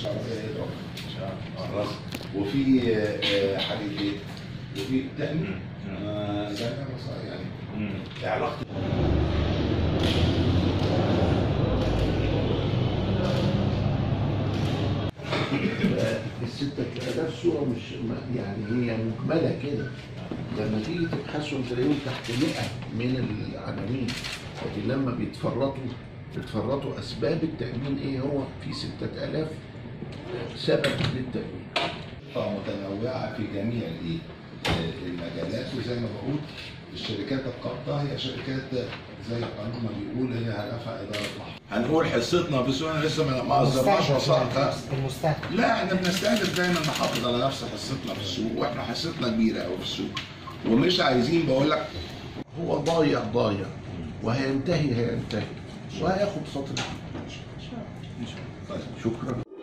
خلاص وفي آه، حديثين وفي تأمين مم. آه، ده بس يعني مم. علاقة الستة آلاف صورة مش ما- يعني هي مجملة كده لما تيجي تبحثوا تلاقيهم تحت 100 من العناوين لكن لما بيتفرطوا بيتفرطوا أسباب التأمين إيه هو في 6000 سبب للتأمين متنوعة في جميع الإيه؟ آه، المجالات وزي ما بقول الشركات القابضة هي شركات زي القانون ما بيقول هي هدفها إدارة محضر هنقول حصتنا في السوق أنا لسه ما ما أصدرناش وثائق المستهدف لا احنا بنستهدف دايما نحافظ على نفس حصتنا في السوق واحنا حصتنا كبيره قوي في السوق ومش عايزين بقول لك هو ضايع ضايع وهينتهي هينتهي وهياخد فترة طيب شكرا